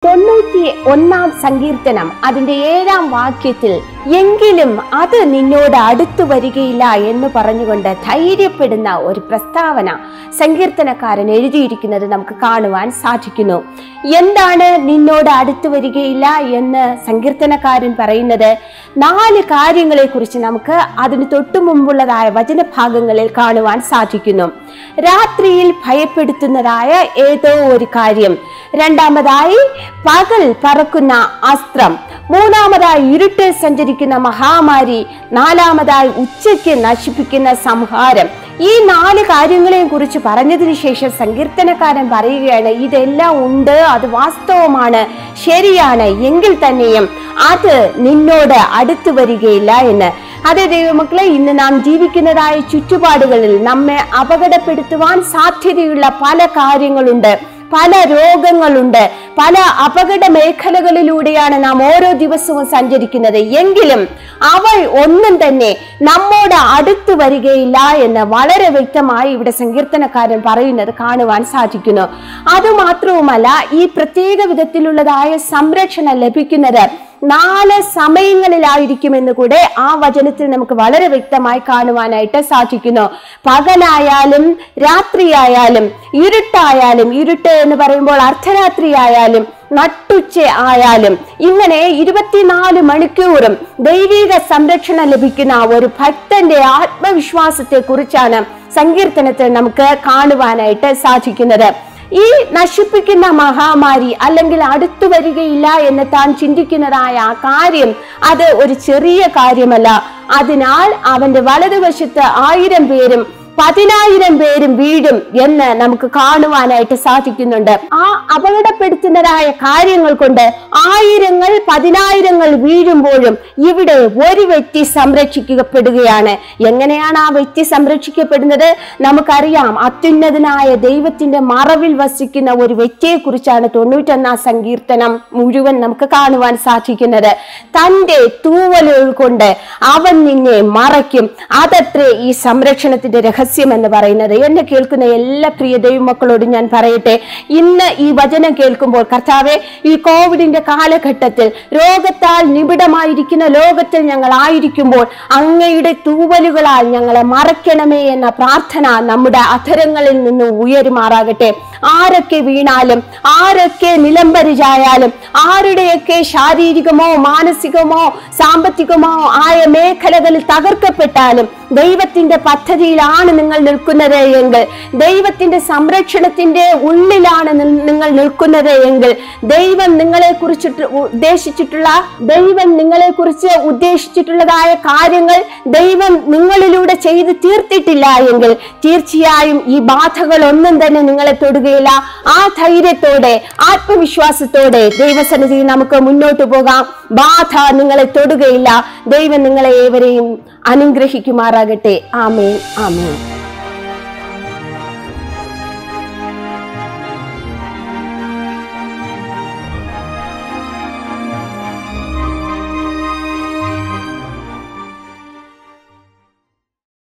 തൊണ്ണൂറ്റി ഒന്നാം സങ്കീർത്തനം അതിന്റെ ഏഴാം വാക്യത്തിൽ എങ്കിലും അത് നിന്നോട് അടുത്തു വരികയില്ല എന്ന് പറഞ്ഞുകൊണ്ട് ധൈര്യപ്പെടുന്ന ഒരു പ്രസ്താവന സങ്കീർത്തനക്കാരൻ എഴുതിയിരിക്കുന്നത് നമുക്ക് കാണുവാൻ സാധിക്കുന്നു എന്താണ് നിന്നോട് അടുത്തു വരികയില്ല എന്ന് സങ്കീർത്തനക്കാരൻ പറയുന്നത് നാല് കാര്യങ്ങളെ കുറിച്ച് നമുക്ക് അതിന് തൊട്ടു മുമ്പുള്ളതായ വചനഭാഗങ്ങളിൽ കാണുവാൻ സാധിക്കുന്നു രാത്രിയിൽ ഭയപ്പെടുത്തുന്നതായ ഏതോ ഒരു കാര്യം രണ്ടാമതായി പകൽ പറക്കുന്ന അസ്ത്രം മൂന്നാമതായി ഇരുട്ടിൽ സഞ്ചരിക്കുന്ന മഹാമാരി നാലാമതായി ഉച്ചയ്ക്ക് നശിപ്പിക്കുന്ന സംഹാരം ഈ നാല് കാര്യങ്ങളെയും കുറിച്ച് പറഞ്ഞതിന് ശേഷം സങ്കീർത്തനക്കാരൻ പറയുകയാണ് ഇതെല്ലാം ഉണ്ട് അത് വാസ്തവമാണ് ശരിയാണ് എങ്കിൽ തന്നെയും അത് നിന്നോട് അടുത്തു വരികയില്ല എന്ന് അതെ ദൈവമക്കളെ ഇന്ന് നാം ജീവിക്കുന്നതായ ചുറ്റുപാടുകളിൽ നമ്മെ അപകടപ്പെടുത്തുവാൻ സാധ്യതയുള്ള പല കാര്യങ്ങളുണ്ട് പല രോഗങ്ങളുണ്ട് പല അപകട മേഖലകളിലൂടെയാണ് നാം ഓരോ ദിവസവും സഞ്ചരിക്കുന്നത് എങ്കിലും അവ ഒന്നും തന്നെ നമ്മോട് അടുത്തു വരികയില്ല എന്ന് വളരെ വ്യക്തമായി ഇവിടെ സങ്കീർത്തനക്കാരൻ പറയുന്നത് കാണുവാൻ സാധിക്കുന്നു അതുമാത്രവുമല്ല ഈ പ്രത്യേക വിധത്തിലുള്ളതായ സംരക്ഷണം ലഭിക്കുന്നത് നാല് സമയങ്ങളിലായിരിക്കുമെന്ന് കൂടെ ആ വചനത്തിൽ നമുക്ക് വളരെ വ്യക്തമായി കാണുവാനായിട്ട് സാധിക്കുന്നു പകലായാലും രാത്രിയായാലും ഇരുട്ടായാലും ഇരുട്ട് എന്ന് പറയുമ്പോൾ അർദ്ധരാത്രി ആയാലും നട്ടുച്ച ആയാലും ഇങ്ങനെ ഇരുപത്തിനാല് മണിക്കൂറും ദൈവിക സംരക്ഷണം ലഭിക്കുന്ന ഒരു ഭക്തന്റെ ആത്മവിശ്വാസത്തെ കുറിച്ചാണ് സങ്കീർത്തനത്തിൽ നമുക്ക് കാണുവാനായിട്ട് സാധിക്കുന്നത് ഈ നശിപ്പിക്കുന്ന മഹാമാരി അല്ലെങ്കിൽ അടുത്തു വരികയില്ല എന്ന് താൻ ചിന്തിക്കുന്നതായ ആ കാര്യം അത് ഒരു ചെറിയ കാര്യമല്ല അതിനാൽ അവന്റെ വലതുവശത്ത് ആയിരം പേരും പതിനായിരം പേരും വീഴും എന്ന് നമുക്ക് കാണുവാനായിട്ട് സാധിക്കുന്നുണ്ട് ആ അപകടപ്പെടുത്തുന്നതായ കാര്യങ്ങൾ കൊണ്ട് ആയിരങ്ങൾ പതിനായിരങ്ങൾ വീഴുമ്പോഴും ഇവിടെ ഒരു വ്യക്തി സംരക്ഷിക്കപ്പെടുകയാണ് എങ്ങനെയാണ് ആ വ്യക്തി സംരക്ഷിക്കപ്പെടുന്നത് നമുക്കറിയാം അത്യുന്നതനായ ദൈവത്തിന്റെ മറവിൽ വസിക്കുന്ന ഒരു വ്യക്തിയെ കുറിച്ചാണ് തൊണ്ണൂറ്റൊന്നാം സങ്കീർത്തനം മുഴുവൻ നമുക്ക് കാണുവാൻ സാധിക്കുന്നത് തന്റെ തൂവലുകൾ കൊണ്ട് അവൻ നിന്നെ മറയ്ക്കും അതത്രേ ഈ സംരക്ഷണത്തിന്റെ രഹസ്യം എന്ന് പറയുന്നത് എന്നെ കേൾക്കുന്ന എല്ലാ പ്രിയ ദൈവമക്കളോടും ഞാൻ പറയട്ടെ ഇന്ന് ഈ വചനം കേൾക്കുമ്പോൾ കർത്താവെ ഈ കോവിഡിന്റെ കാലഘട്ടത്തിൽ രോഗത്താൽ നിബിഡമായിരിക്കുന്ന ലോകത്തിൽ ഞങ്ങൾ ആയിരിക്കുമ്പോൾ അങ്ങയുടെ തൂവലുകളാൽ ഞങ്ങളെ മറയ്ക്കണമേ എന്ന പ്രാർത്ഥന നമ്മുടെ അധരങ്ങളിൽ നിന്ന് ഉയരുമാറാകട്ടെ ആരൊക്കെ വീണാലും ആരൊക്കെ നിലംപരിചായാലും ആരുടെയൊക്കെ ശാരീരികമോ മാനസികമോ സാമ്പത്തികമോ ആയ മേഖലകളിൽ തകർക്കപ്പെട്ടാലും ദൈവത്തിന്റെ പദ്ധതിയിലാണ് നിങ്ങൾ നിൽക്കുന്നത് എങ്കിൽ ദൈവത്തിന്റെ സംരക്ഷണത്തിന്റെ ഉള്ളിലാണ് നി- നിങ്ങൾ നിൽക്കുന്നത് എങ്കിൽ ദൈവം നിങ്ങളെ കുറിച്ചിട്ട് ഉദ്ദേശിച്ചിട്ടുള്ള ദൈവം നിങ്ങളെ കുറിച്ച് ഉദ്ദേശിച്ചിട്ടുള്ളതായ കാര്യങ്ങൾ ദൈവം നിങ്ങളിലൂടെ ചെയ്ത് തീർത്തിട്ടില്ല എങ്കിൽ തീർച്ചയായും ഈ ബാധകൾ ഒന്നും തന്നെ നിങ്ങളെ തൊടുകയില്ല ആ ധൈര്യത്തോടെ ആത്മവിശ്വാസത്തോടെ ദൈവസന്നിധി നമുക്ക് മുന്നോട്ട് പോകാം ബാധ നിങ്ങളെ തൊടുകയില്ല ദൈവം നിങ്ങളെ ഏവരെയും അനുഗ്രഹിക്കുമാറാകട്ടെ ആമേൻ ആമേൻ